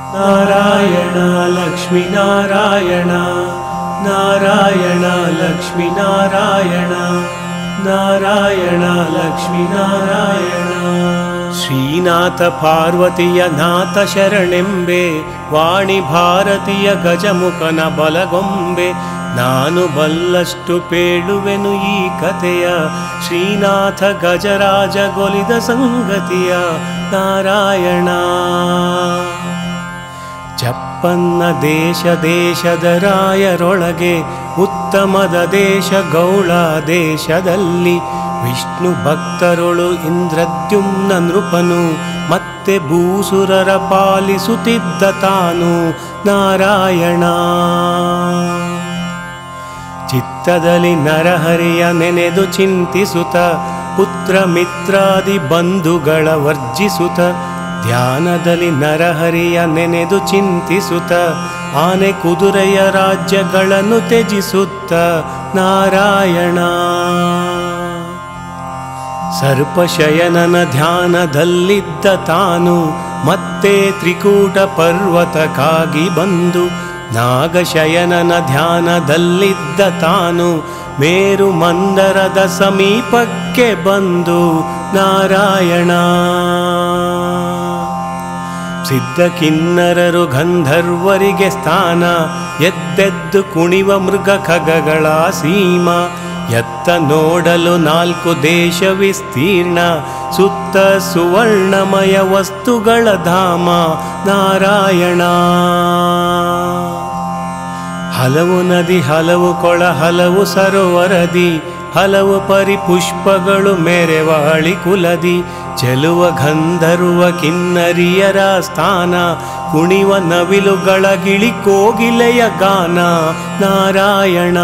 ನಾರಾಯಣ ಲಕ್ಷ್ಮೀ ನಾರಾಯಣ ನಾರಾಯಣ ಲಕ್ಷ್ಮೀ ನಾರಾಯಣ ನಾರಾಯಣ ಲಕ್ಷ್ಮೀ ನಾರಾಯಣ ಶ್ರೀನಾಥ ಪಾರ್ವತಿಯ ನಾಥ ಶರಣೆಂಬೆ ವಾಣಿ ಭಾರತೀಯ ಗಜಮುಖನ ಬಲಗೊಂಬೆ ನಾನು ಬಲ್ಲಷ್ಟು ಪೇಳುವೆನು ಈ ಕಥೆಯ ಶ್ರೀನಾಥ ಗಜರಾಜ ಗೊಲಿದ ಸಂಗತಿಯ ನಾರಾಯಣ ಚಪ್ಪನ್ನ ದೇಶ ದೇಶದ ರಾಯರೊಳಗೆ ಉತ್ತಮದ ದೇಶ ಗೌಳ ದೇಶದಲ್ಲಿ ವಿಷ್ಣು ಭಕ್ತರೊಳು ಇಂದ್ರದ್ಯುಮ್ನ ನೃಪನು ಮತ್ತೆ ಭೂಸುರರ ಪಾಲಿಸುತ್ತಿದ್ದ ತಾನು ನಾರಾಯಣ ಚಿತ್ತದಲ್ಲಿ ನರಹರಿಯ ನೆನೆದು ಚಿಂತಿಸುತ್ತ ಪುತ್ರ ಮಿತ್ರಾದಿ ಬಂಧುಗಳ ವರ್ಜಿಸುತ್ತ ಧ್ಯಾನದಲ್ಲಿ ನರಹರಿಯ ನೆನೆದು ಚಿಂತಿಸುತ್ತ ಆನೆ ಕುದುರೆಯ ರಾಜ್ಯಗಳನ್ನು ತ್ಯಜಿಸುತ್ತ ನಾರಾಯಣ ಸರ್ಪಶಯನನ ಧ್ಯಾನದಲ್ಲಿದ್ದ ತಾನು ಮತ್ತೆ ತ್ರಿಕೂಟ ಪರ್ವತಕ್ಕಾಗಿ ಬಂದು ನಾಗಶಯನನ ಧ್ಯಾನದಲ್ಲಿದ್ದ ತಾನು ಮೇರು ಮಂದರದ ಸಮೀಪಕ್ಕೆ ಬಂದು ನಾರಾಯಣ ಸಿದ್ಧ ಕಿನ್ನರರು ಗಂಧರ್ವರಿಗೆ ಸ್ಥಾನ ಎದ್ದೆದ್ದು ಕುಣಿವ ಮೃಗ ಖಗಗಳ ಸೀಮ ಎತ್ತ ನೋಡಲು ನಾಲ್ಕು ದೇಶ ವಿಸ್ತೀರ್ಣ ಸುತ್ತ ಸುವರ್ಣಮಯ ವಸ್ತುಗಳ ಧಾಮ ನಾರಾಯಣ ಹಲವು ನದಿ ಹಲವು ಕೊಳ ಹಲವು ಸರೋವರದಿ ಹಲವು ಪರಿಪುಷ್ಪಗಳು ಮೆರೆವಾಳಿ ಕುಲದಿ ಚೆಲುವ ಗಂಧರ್ವ ಕಿನ್ನರಿಯರ ಸ್ಥಾನ ಕುಣಿವ ನವಿಲುಗಳ ಗಿಳಿ ಕೋಗಿಲೆಯ ಗಾನ ನಾರಾಯಣ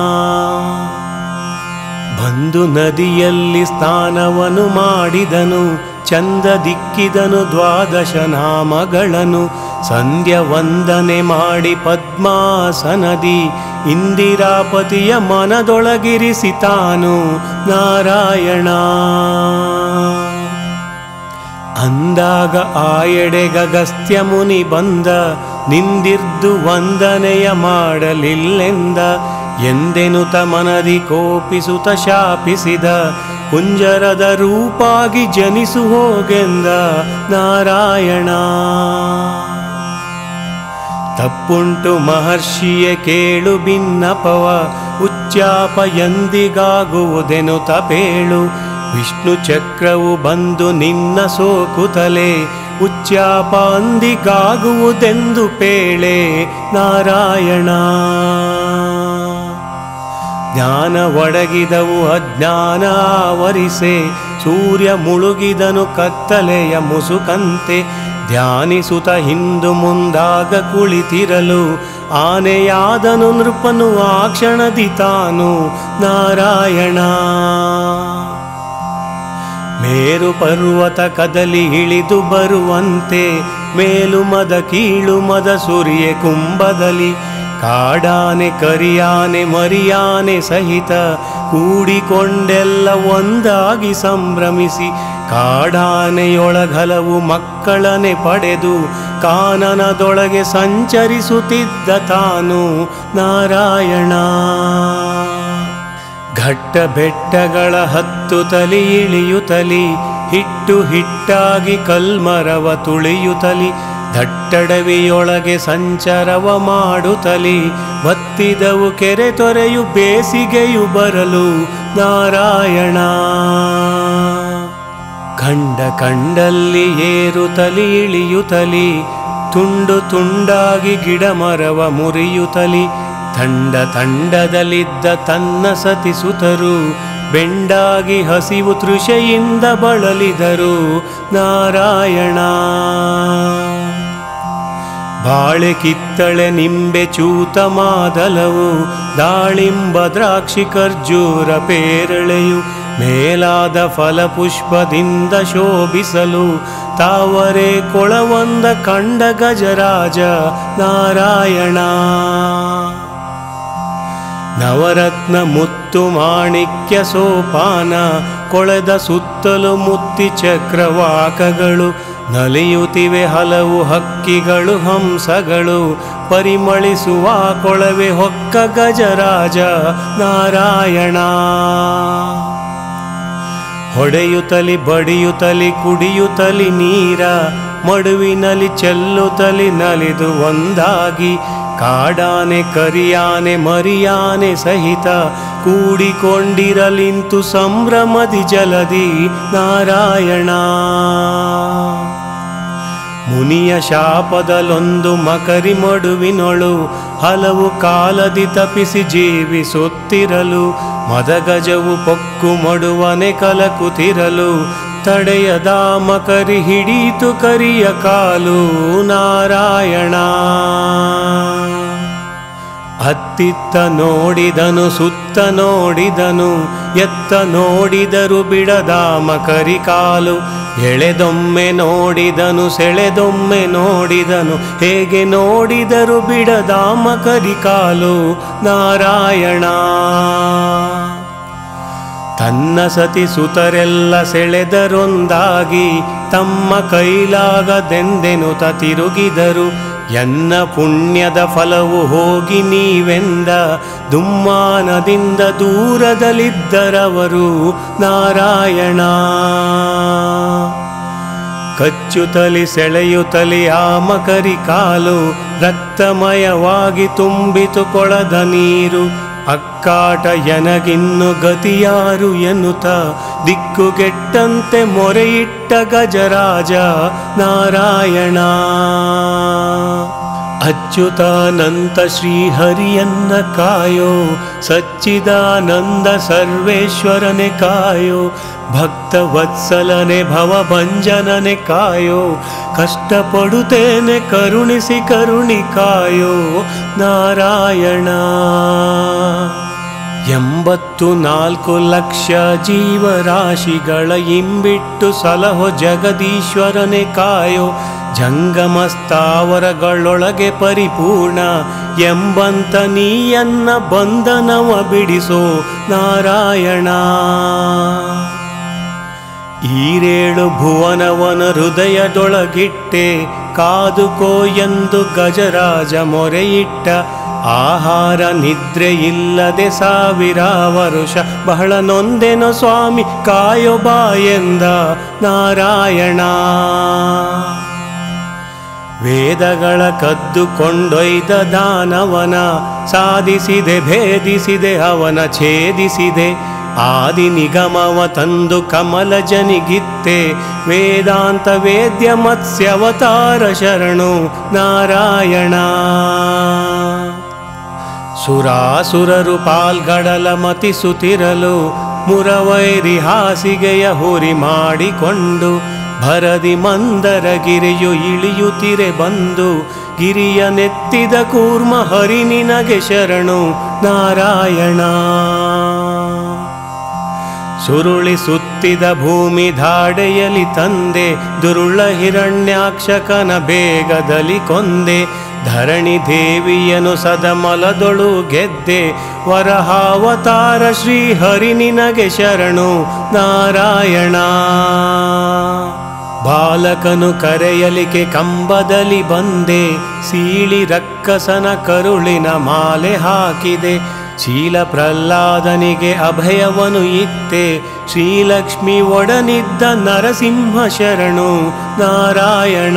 ಬಂದು ನದಿಯಲ್ಲಿ ಸ್ನಾನವನು ಮಾಡಿದನು ಚಂದ ದಿಕ್ಕಿದನು ದ್ವಾದಶ ನಾಮಗಳನ್ನು ಸಂಧ್ಯ ವಂದನೆ ಮಾಡಿ ಪದ್ಮಾಸನದಿ ಇಂದಿರಾಪತಿಯ ಮನದೊಳಗಿರಿಸಿ ತಾನು ನಾರಾಯಣ ಅಂದಾಗ ಆ ಎಡೆಗಗಸ್ತ್ಯ ಮುನಿ ಬಂದ ನಿಂದಿರ್ದು ವಂದನೆಯ ಮಾಡಲಿಲ್ಲೆಂದ ಎಂದೆನುತ ಮನದಿ ಕೋಪಿಸುತ್ತ ಶಾಪಿಸಿದ ಕುಂಜರದ ರೂಪಾಗಿ ಜನಿಸು ಹೋಗೆಂದ ನಾರಾಯಣ ತಪ್ಪುಂಟು ಮಹರ್ಷಿಯ ಕೇಳು ಭಿನ್ನಪವ ಉಚ್ಚಾಪ ಎಂದಿಗಾಗುವುದೆನು ತಪೇಳು ವಿಷ್ಣು ಚಕ್ರವು ಬಂದು ನಿನ್ನ ಸೋಕುತಲೆ ಉಚ್ಚಾಪ ಅಂದಿಗಾಗುವುದೆಂದು ಪೇಳೆ ನಾರಾಯಣ ಜ್ಞಾನ ಒಡಗಿದವು ಅಜ್ಞಾನ ಆವರಿಸೆ ಸೂರ್ಯ ಮುಳುಗಿದನು ಕತ್ತಲೆಯ ಮುಸುಕಂತೆ ಧ್ಯಾನಿಸುತ್ತ ಹಿಂದು ಮುಂದಾಗ ಕುಳಿತಿರಲು ಆನೆಯಾದನು ನೃಪನು ಆ ಕ್ಷಣದಿ ತಾನು ನಾರಾಯಣ ಮೇರು ಪರ್ವತ ಕದಲಿ ಇಳಿದು ಬರುವಂತೆ ಮೇಲು ಮದ ಕೀಳು ಮದ ಸುರಿಯೆ ಕುಂಭದಲ್ಲಿ ಕಾಡಾನೆ ಕರಿಯಾನೆ ಮರಿಯಾನೆ ಸಹಿತ ಕೂಡಿಕೊಂಡೆಲ್ಲ ಒಂದಾಗಿ ಸಂಭ್ರಮಿಸಿ ಕಾಡಾನೆಯೊಳಗಲವು ಮಕ್ಕಳನೆ ಪಡೆದು ಕಾನನದೊಳಗೆ ಸಂಚರಿಸುತ್ತಿದ್ದ ತಾನು ನಾರಾಯಣ ಘಟ್ಟ ಬೆಟ್ಟಗಳ ಹತ್ತು ತಲಿ ಇಳಿಯುತ್ತಲಿ ಹಿಟ್ಟು ಹಿಟ್ಟಾಗಿ ಕಲ್ಮರವ ತುಳಿಯುತ್ತಲಿ ದಟ್ಟಡವಿಯೊಳಗೆ ಸಂಚರವ ಮಾಡುತ್ತಲಿ ಬತ್ತಿದವು ಕೆರೆ ತೊರೆಯು ಬೇಸಿಗೆಯು ಬರಲು ನಾರಾಯಣ ಕಂಡ ಕಂಡಲ್ಲಿ ಏರುತ್ತಲಿ ಇಳಿಯುತ್ತಲಿ ತುಂಡು ತುಂಡಾಗಿ ಗಿಡ ಮರವ ಮುರಿಯುತ್ತಲಿ ತಂಡ ತಂಡದಲ್ಲಿದ್ದ ತನ್ನ ಸತಿಸುತರು ಬೆಂಡಾಗಿ ಹಸಿವು ತೃಷೆಯಿಂದ ಬಳಲಿದರು ನಾರಾಯಣ ಬಾಳೆ ಕಿತ್ತಳೆ ನಿಂಬೆ ಚೂತ ಮಾದಲವು ದಾಳಿಂಬ ದ್ರಾಕ್ಷಿ ಖರ್ಜೂರ ಪೇರಳೆಯು ಮೇಲಾದ ಫಲಪುಷ್ಪದಿಂದ ಶೋಭಿಸಲು ತಾವರೆ ಕೊಳವೊಂದ ಕಂಡ ಗಜರಾಜ ನಾರಾಯಣ ನವರತ್ನ ಮುತ್ತು ಮಾಣಿಕ್ಯ ಸೋಪಾನ ಕೊಳೆದ ಸುತ್ತಲೂ ಮುತ್ತಿ ಚಕ್ರವಾಕಗಳು ನಲಿಯುತ್ತಿವೆ ಹಲವು ಹಕ್ಕಿಗಳು ಹಂಸಗಳು ಪರಿಮಳಿಸುವ ಕೊಳವೆ ಹೊಕ್ಕ ಗಜರಾಜ ನಾರಾಯಣ ಹೊಡೆಯುತ್ತಲಿ ಬಡಿಯುತ್ತಲಿ ಕುಡಿಯುತ್ತಲಿ ನೀರ ಮಡುವಿನಲ್ಲಿ ಚೆಲ್ಲುತ್ತಲಿ ನಲಿದು ಒಂದಾಗಿ ಕಾಡಾನೆ ಕರಿಯಾನೆ ಮರಿಯಾನೆ ಸಹಿತ ಕೂಡಿಕೊಂಡಿರಲಿಂತು ಸಂಭ್ರಮದಿ ಜಲದಿ ನಾರಾಯಣ ಮುನಿಯ ಶಾಪದಲ್ಲೊಂದು ಮಕರಿ ಮಡುವಿನೊಳು ಹಲವು ಕಾಲದಿ ತಪಿಸಿ ಜೀವಿಸುತ್ತಿರಲು ಮದಗಜವು ಪೊಕ್ಕು ಮಡುವನೆ ಕಲಕುತ್ತಿರಲು ತಡೆಯದ ಮಕರಿ ಹಿಡೀತು ಕರಿಯ ಕಾಲು ನಾರಾಯಣ ಅತ್ತಿತ್ತ ನೋಡಿದನು ಸುತ್ತ ನೋಡಿದನು ಎತ್ತ ನೋಡಿದರು ಬಿಡದ ಮಕರಿ ಕಾಲು ಎಳೆದೊಮ್ಮೆ ನೋಡಿದನು ಸೆಳೆದೊಮ್ಮೆ ನೋಡಿದನು ಹೇಗೆ ನೋಡಿದರು ಬಿಡದ ಮಕರಿ ಕಾಲು ನಾರಾಯಣ ತನ್ನ ಸತಿ ಸುತರೆಲ್ಲ ಸೆಳೆದರೊಂದಾಗಿ ತಮ್ಮ ಕೈಲಾಗದೆಂದೆನು ತಿರುಗಿದರು ಎನ್ನ ಪುಣ್ಯದ ಫಲವು ಹೋಗಿ ನೀವೆಂದ ದುಮ್ಮಾನದಿಂದ ದೂರದಲ್ಲಿದ್ದರವರು ನಾರಾಯಣ ಕಚ್ಚುತ್ತಲಿ ಸೆಳೆಯುತ್ತಲಿ ಆ ಮಕರಿ ಕಾಲು ರಕ್ತಮಯವಾಗಿ ತುಂಬಿತು ಕೊಳದ ನೀರು ಅಕ್ಕಾಟ ಎನಗಿನ್ನು ಗತಿಯಾರು ಎನ್ನುತ್ತ ದಿಕ್ಕುಗೆಟ್ಟಂತೆ ಮೊರೆಯಿಟ್ಟ ಗಜರಾಜ ನಾರಾಯಣ ಅಚ್ಯುತಾನಂತ ಶ್ರೀಹರಿಯನ್ನ ಕಾಯೋ ಸಚ್ಚಿದಾನಂದ ಸರ್ವೇಶ್ವರನೆ ಕಾಯೋ ಭಕ್ತ ವತ್ಸಲನೆ ಭವಭಂಜನನೆ ಕಾಯೋ ಕಷ್ಟಪಡುತ್ತೇನೆ ಕರುಣಿಸಿ ಕರುಣಿ ಕಾಯೋ ನಾರಾಯಣ ಎಂಬತ್ತು ನಾಲ್ಕು ಲಕ್ಷ ಜೀವರಾಶಿಗಳ ಇಂಬಿಟ್ಟು ಸಲಹೋ ಜಗದೀಶ್ವರನೆ ಕಾಯೋ ಜಂಗಮ ಸ್ಥಾವರಗಳೊಳಗೆ ಪರಿಪೂರ್ಣ ಎಂಬಂತ ನೀಯನ್ನ ಬಂಧನವ ಬಿಡಿಸೋ ನಾರಾಯಣ ಈರೇಳು ಭುವನವನ ಹೃದಯದೊಳಗಿಟ್ಟೆ ಕಾದುಕೋ ಎಂದು ಗಜರಾಜ ಮೊರೆಯಿಟ್ಟ ಆಹಾರ ನಿದ್ರೆ ಇಲ್ಲದೆ ಸಾವಿರ ವರುಷ ಬಹಳ ನೊಂದೆನೋ ಸ್ವಾಮಿ ಕಾಯೋ ಬಾ ಎಂದ ನಾರಾಯಣ ವೇದಗಳ ಕದ್ದುಕೊಂಡೊಯ್ದ ದಾನವನ ಸಾಧಿಸಿದೆ ಭೇದಿಸಿದೆ ಅವನ ಛೇದಿಸಿದೆ ಆದಿ ನಿಗಮವ ತಂದು ಕಮಲ ಜನಿಗಿತ್ತೆ ವೇದಾಂತ ವೇದ್ಯ ಮತ್ಸ್ಯವತಾರ ಶರಣು ನಾರಾಯಣ ಸುರಾಸುರರು ಪಾಲ್ಗಡಲ ಮತಿಸುತ್ತಿರಲು ಮುರವೈರಿ ಹಾಸಿಗೆಯ ಹುರಿ ಮಾಡಿಕೊಂಡು ಭರದಿ ಮಂದರ ಗಿರಿಯು ಇಳಿಯುತ್ತಿರೆ ಬಂದು ಗಿರಿಯ ನೆತ್ತಿದ ಕೂರ್ಮ ಹರಿ ನಿನಗೆ ಶರಣು ನಾರಾಯಣ ಸುರುಳಿ ಸುತ್ತಿದ ಭೂಮಿ ಧಾಡೆಯಲಿ ತಂದೆ ದುರುಳ ಹಿರಣ್ಯಾಕ್ಷಕನ ಬೇಗದಲ್ಲಿ ಕೊಂದೆ ಧರಣಿ ದೇವಿಯನು ಸದಮಲದೊಳು ಗೆದ್ದೆ ವರಹಾವತಾರ ಶ್ರೀ ಹರಿ ನಿನಗೆ ಶರಣು ನಾರಾಯಣ ಬಾಲಕನು ಕರೆಯಲಿಕೆ ಕಂಬದಲ್ಲಿ ಬಂದೆ ಸೀಳಿ ರಕ್ಕಸನ ಕರುಳಿನ ಮಾಲೆ ಹಾಕಿದೆ ಶೀಲ ಪ್ರಹ್ಲಾದನಿಗೆ ಅಭಯವನು ಇತ್ತೆ ಶ್ರೀಲಕ್ಷ್ಮಿ ಒಡನಿದ್ದ ನರಸಿಂಹ ಶರಣು ನಾರಾಯಣ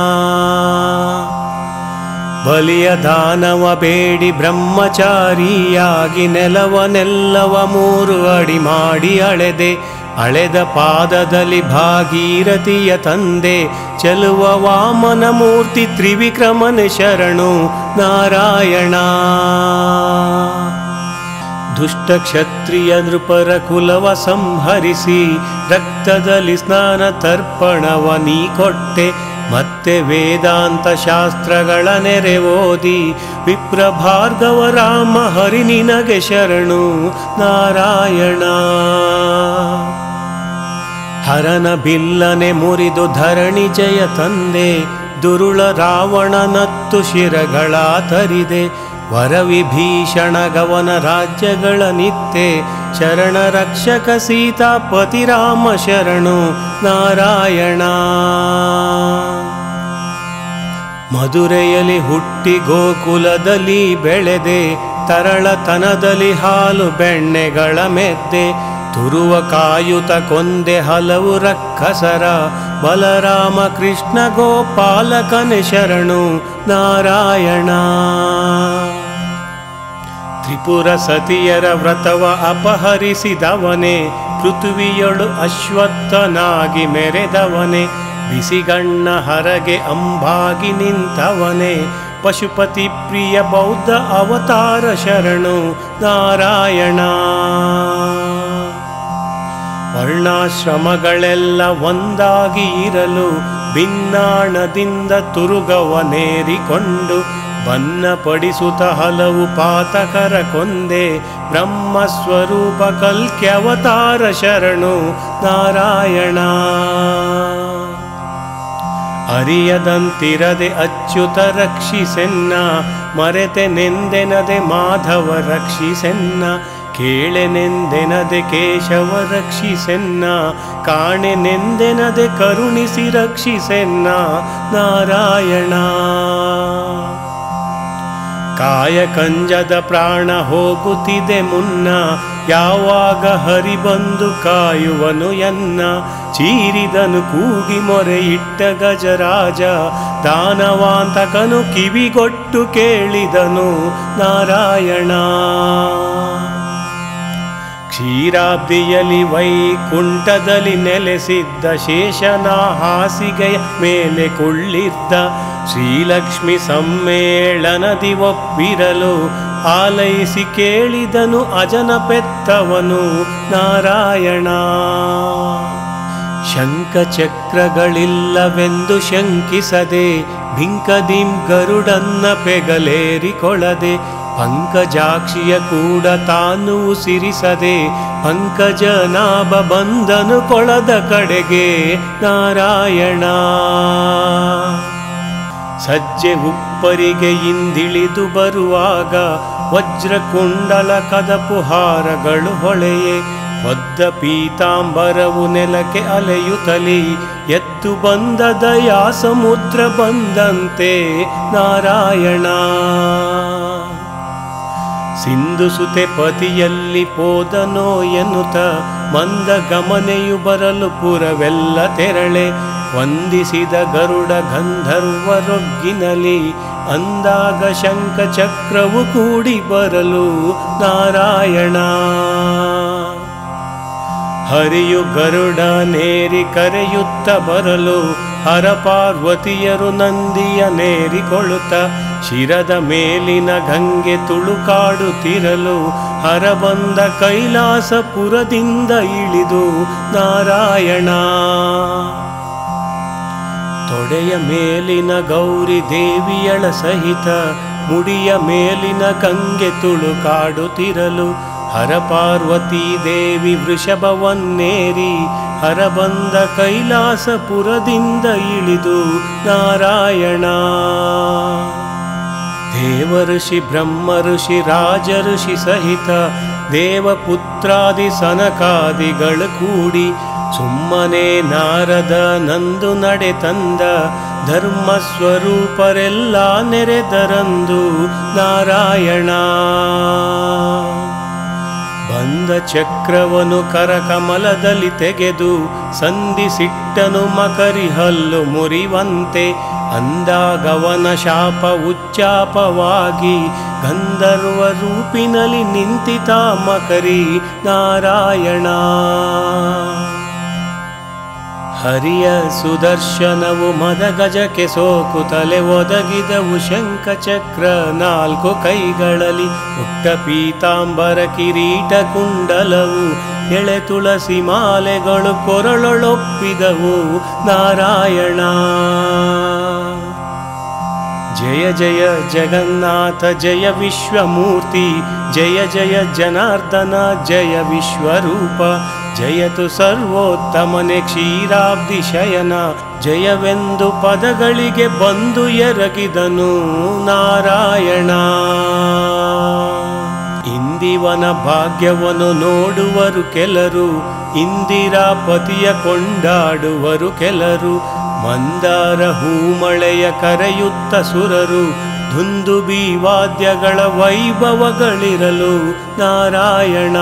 ಬಲಿಯ ದಾನವ ಬೇಡಿ ಬ್ರಹ್ಮಚಾರಿಯಾಗಿ ನೆಲವನೆಲ್ಲವ ಮೂರು ಅಡಿ ಮಾಡಿ ಅಳೆದೆ ಅಳೆದ ಪಾದದಲ್ಲಿ ಭಾಗೀರಥಿಯ ತಂದೆ ಚೆಲುವ ವಾಮನ ಮೂರ್ತಿ ತ್ರಿವಿಕ್ರಮನೆ ಶರಣು ನಾರಾಯಣ ದುಷ್ಟ ಕ್ಷತ್ರಿಯ ನೃಪರ ಕುಲವ ಸಂಹರಿಸಿ ರಕ್ತದಲ್ಲಿ ಸ್ನಾನ ತರ್ಪಣವ ನೀ ಕೊಟ್ಟೆ ಮತ್ತೆ ವೇದಾಂತ ಶಾಸ್ತ್ರಗಳ ನೆರೆ ಓದಿ ವಿಪ್ರ ಭಾರ್ಗವ ರಾಮ ಹರಿ ನಿನಗೆ ಶರಣು ನಾರಾಯಣ ಹರನ ಬಿಲ್ಲನೆ ಮುರಿದು ಧರಣಿ ಜಯ ತಂದೆ ದುರುಳ ರಾವಣನತ್ತು ಶಿರಗಳ ತರಿದೆ ವರವಿಭೀಷಣ ಗವನ ರಾಜ್ಯಗಳ ನಿತ್ಯೆ ಚರಣ ರಕ್ಷಕ ಸೀತಾಪತಿ ರಾಮ ಶರಣು ನಾರಾಯಣ ಮಧುರೆಯಲ್ಲಿ ಹುಟ್ಟಿ ಗೋಕುಲದಲ್ಲಿ ಬೆಳೆದೆ ತರಳತನದಲ್ಲಿ ಹಾಲು ಬೆಣ್ಣೆಗಳ ಮೆದ್ದೆ ತುರುವ ಕಾಯುತ ಕೊಂದೆ ಹಲವು ರಕ್ಕಸರ ಬಲರಾಮ ಕೃಷ್ಣ ಗೋಪಾಲಕನೆ ಶರಣು ನಾರಾಯಣ ತ್ರಿಪುರ ಸತಿಯರ ವ್ರತವ ಅಪಹರಿಸಿದವನೇ ಪೃಥ್ವಿಯೊಳು ಅಶ್ವತ್ಥನಾಗಿ ಮೆರೆದವನೇ ಬಿಸಿಗಣ್ಣ ಹರಗೆ ಅಂಬಾಗಿ ನಿಂತವನೇ ಪಶುಪತಿ ಪ್ರಿಯ ಬೌದ್ಧ ಅವತಾರ ಶರಣು ನಾರಾಯಣ ವರ್ಣಾಶ್ರಮಗಳೆಲ್ಲ ಒಂದಾಗಿ ಇರಲು ಭಿನ್ನಾಣದಿಂದ ತುರುಗವನೇರಿಕೊಂಡು ಬನ್ನಪಡಿಸುತ್ತ ಹಲವು ಪಾತಕರ ಕೊಂದೆ ಬ್ರಹ್ಮಸ್ವರೂಪ ಕಲ್ಕ್ಯವತಾರ ಶರಣು ನಾರಾಯಣ ಅರಿಯದಂತಿರದೆ ಅಚ್ಯುತ ರಕ್ಷಿಸೆನ್ನ ಮರೆತೆ ನೆಂದೆನದೆ ಮಾಧವ ರಕ್ಷಿಸೆನ್ನ ಕೇಳೆನೆಂದೆನದೆ ಕೇಶವ ರಕ್ಷಿಸೆನ್ನ ಕಾಣೆನೆಂದೆನದೆ ಕರುಣಿಸಿ ರಕ್ಷಿಸೆನ್ನ ನಾರಾಯಣ ಕಾಯ ಕಂಜದ ಪ್ರಾಣ ಹೋಗುತ್ತಿದೆ ಮುನ್ನ ಯಾವಾಗ ಹರಿ ಬಂದು ಕಾಯುವನು ಎನ್ನ ಚೀರಿದನು ಕೂಗಿ ಮೊರೆ ಇಟ್ಟ ಗಜರಾಜ ದಾನವಾಂತಕನು ಕಿವಿಗೊಟ್ಟು ಕೇಳಿದನು ನಾರಾಯಣ ಕ್ಷೀರಾಬ್ದಿಯಲಿ ವೈಕುಂಠದಲ್ಲಿ ನೆಲೆಸಿದ್ದ ಶೇಷನ ಹಾಸಿಗೆಯ ಮೇಲೆ ಕುಳ್ಳಿದ್ದ ಶ್ರೀಲಕ್ಷ್ಮಿ ಸಮ್ಮೇಳನದಿ ಒಪ್ಪಿರಲು ಆಲೈಸಿ ಕೇಳಿದನು ಅಜನ ಪೆತ್ತವನು ನಾರಾಯಣ ಶಂಖಚಕ್ರಗಳಿಲ್ಲವೆಂದು ಶಂಕಿಸದೆ ಭಿಂಕದಿಂ ಗರುಡನ್ನ ಪೆಗಲೇರಿಕೊಳ್ಳದೆ ಪಂಕಜಾಕ್ಷಿಯ ಕೂಡ ತಾನು ಸಿರಿಸದೆ ಪಂಕಜನಾಭ ಬಂದನು ಕೊಳದ ಕಡೆಗೆ ನಾರಾಯಣ ಸಜ್ಜೆ ಉಪ್ಪರಿಗೆ ಇಂದಿಳಿದು ಬರುವಾಗ ವಜ್ರಕುಂಡಲ ಕದಪು ಹಾರಗಳು ಹೊಳೆಯೇ ಹೊದ್ದ ಪೀತಾಂಬರವು ನೆಲಕ್ಕೆ ಅಲೆಯುತ್ತಲಿ ಎದ್ದು ಬಂದ ದಯಾ ಸಮುದ್ರ ಬಂದಂತೆ ನಾರಾಯಣ ಸಿಂಧು ಸುತೆ ಪತಿಯಲ್ಲಿ ಪೋದನೋ ಎನ್ನುತ್ತ ಮಂದ ಗಮನೆಯು ಬರಲು ಪುರವೆಲ್ಲ ತೆರಳೆ ವಂದಿಸಿದ ಗರುಡ ಗಂಧರ್ವರೊಗ್ಗಿನಲಿ ಅಂದಾಗ ಶಂಖ ಚಕ್ರವು ಕೂಡಿ ಬರಲು ನಾರಾಯಣ ಹರಿಯು ಗರುಡ ನೇರಿ ಕರೆಯುತ್ತ ಬರಲು ಹರ ಪಾರ್ವತಿಯರು ನಂದಿಯ ನೇರಿಕೊಳ್ಳುತ್ತ ಶಿರದ ಮೇಲಿನ ಗಂಗೆ ತುಳುಕಾಡುತ್ತಿರಲು ಹರ ಬಂದ ಕೈಲಾಸಪುರದಿಂದ ಇಳಿದು ನಾರಾಯಣ ತೊಡೆಯ ಮೇಲಿನ ಗೌರಿ ದೇವಿಯಳ ಸಹಿತ ಮುಡಿಯ ಮೇಲಿನ ಗಂಗೆ ತುಳುಕಾಡುತ್ತಿರಲು ಹರ ಪಾರ್ವತಿ ದೇವಿ ವೃಷಭವನ್ನೇರಿ ಹರ ಬಂದ ಕೈಲಾಸಪುರದಿಂದ ಇಳಿದು ನಾರಾಯಣ ದೇವ ಋಷಿ ಬ್ರಹ್ಮ ಋಷಿ ರಾಜ ಋಷಿ ಸಹಿತ ದೇವಪುತ್ರಾದಿ ಸನಕಾದಿಗಳು ಕೂಡಿ ಸುಮ್ಮನೆ ನಾರದ ನಂದು ನಡೆ ತಂದ ಧರ್ಮ ಸ್ವರೂಪರೆಲ್ಲ ನೆರೆದರಂದು ನಾರಾಯಣ ಬಂದ ಚಕ್ರವನು ಕರಕಮಲದಲ್ಲಿ ತೆಗೆದು ಸಂಧಿಸಿಟ್ಟನು ಮಕರಿ ಹಲ್ಲು ಮುರಿವಂತೆ ಅಂದಾಗವನ ಶಾಪ ಉಚ್ಚಾಪವಾಗಿ ಗಂಧರ್ವ ರೂಪಿನಲ್ಲಿ ನಿಂತಿತ ಮಕರಿ ನಾರಾಯಣ ಹರಿಯ ಸುದರ್ಶನವು ಮದಗಜಕ್ಕೆ ಸೋಕು ತಲೆ ಒದಗಿದವು ಶಂಖ ಚಕ್ರ ನಾಲ್ಕು ಕೈಗಳಲ್ಲಿ ಪುಟ್ಟ ಪೀತಾಂಬರ ಕಿರೀಟ ಕುಂಡಲವು ಎಳೆ ತುಳಸಿ ಮಾಲೆಗಳು ಕೊರಳೊಳೊಪ್ಪಿದವು ನಾರಾಯಣ ಜಯ ಜಯ ಜಗನ್ನಾಥ ಜಯ ವಿಶ್ವಮೂರ್ತಿ ಜಯ ಜಯ ಜನಾರ್ದನ ಜಯ ವಿಶ್ವರೂಪ ಜಯತು ಸರ್ವೋತ್ತಮನೆ ಕ್ಷೀರಾಬ್ಧಿ ಶಯನ ಜಯವೆಂದು ಪದಗಳಿಗೆ ಬಂದು ಎರಗಿದನು ನಾರಾಯಣ ಇಂದಿವನ ಭಾಗ್ಯವನ್ನು ನೋಡುವರು ಕೆಲರು ಇಂದಿರಾಪತಿಯ ಕೊಂಡಾಡುವರು ಕೆಲರು ಮಂದಾರ ಹೂಮಳೆಯ ಕರೆಯುತ್ತ ಸುರರು ದುಂದುಬಿ ವಾದ್ಯಗಳ ವೈಭವಗಳಿರಲು ನಾರಾಯಣ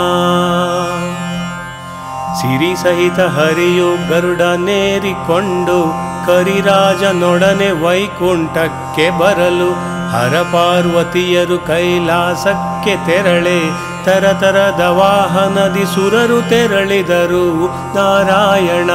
ಸಿರಿ ಸಹಿತ ಹರಿಯು ಗರುಡನೇರಿಕೊಂಡು ಕರಿರಾಜನೊಡನೆ ವೈಕುಂಠಕ್ಕೆ ಬರಲು ಹರಪಾರ್ವತಿಯರು ಕೈಲಾಸಕ್ಕೆ ತೆರಳೆ ತರತರದ ವಾಹನದಿ ಸುರರು ತೆರಳಿದರು ನಾರಾಯಣ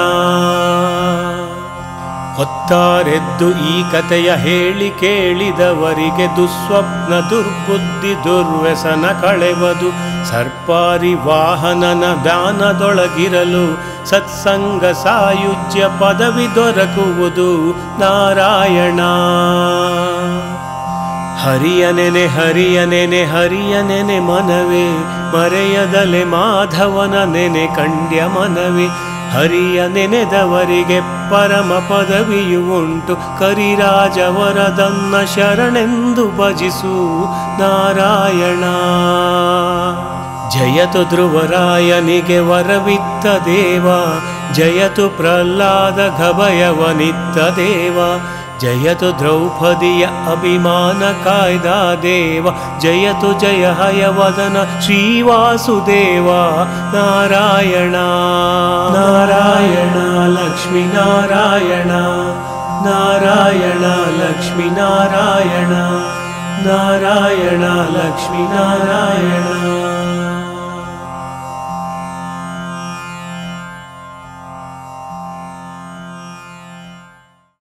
ಹೊತ್ತಾರೆದ್ದು ಈ ಕಥೆಯ ಹೇಳಿ ಕೇಳಿದವರಿಗೆ ದುಸ್ವಪ್ನ ದುರ್ಬುದ್ಧಿ ದುರ್ವ್ಯಸನ ಕಳೆವದು ಸರ್ಪಾರಿ ವಾಹನನ ದಾನದೊಳಗಿರಲು ಸತ್ಸಂಗ ಸಾಯುಜ್ಯ ಪದವಿ ದೊರಕುವುದು ನಾರಾಯಣ ಹರಿಯ ನೆನೆ ಹರಿಯ ನೆನೆ ಹರಿಯ ನೆನೆ ಮನವೇ ಮರೆಯದಲೆ ಮಾಧವನ ನೆನೆ ಕಂಡ್ಯ ಮನವೇ ಹರಿಯ ನೆನೆದವರಿಗೆ ಪರಮ ಪದವಿಯು ಉಂಟು ಕರಿರಾಜವರದನ್ನ ಶರಣೆಂದು ಭಜಿಸು ನಾರಾಯಣ ಜಯತು ಧ್ರುವರಾಯನಿಗೆ ವರವಿತ್ತ ದೇವ ಜಯತು ಪ್ರಹ್ಲಾದ ಗಭಯವನಿತ್ತ ದೇವ ಜಯತು ದ್ರೌಪದಿಯ ಅಭಿಮಾನ ಕಾಯ್ದ ದೇವ ಜಯತು ಜಯ ಹಯವದನ ಶ್ರೀವಾಸುದೇವ ನಾರಾಯಣ ನಾರಾಯಣ ಲಕ್ಷ್ಮೀ ನಾರಾಯಣ ನಾರಾಯಣ ಲಕ್ಷ್ಮೀ ನಾರಾಯಣ ನಾರಾಯಣ ಲಕ್ಷ್ಮೀ ನಾರಾಯಣ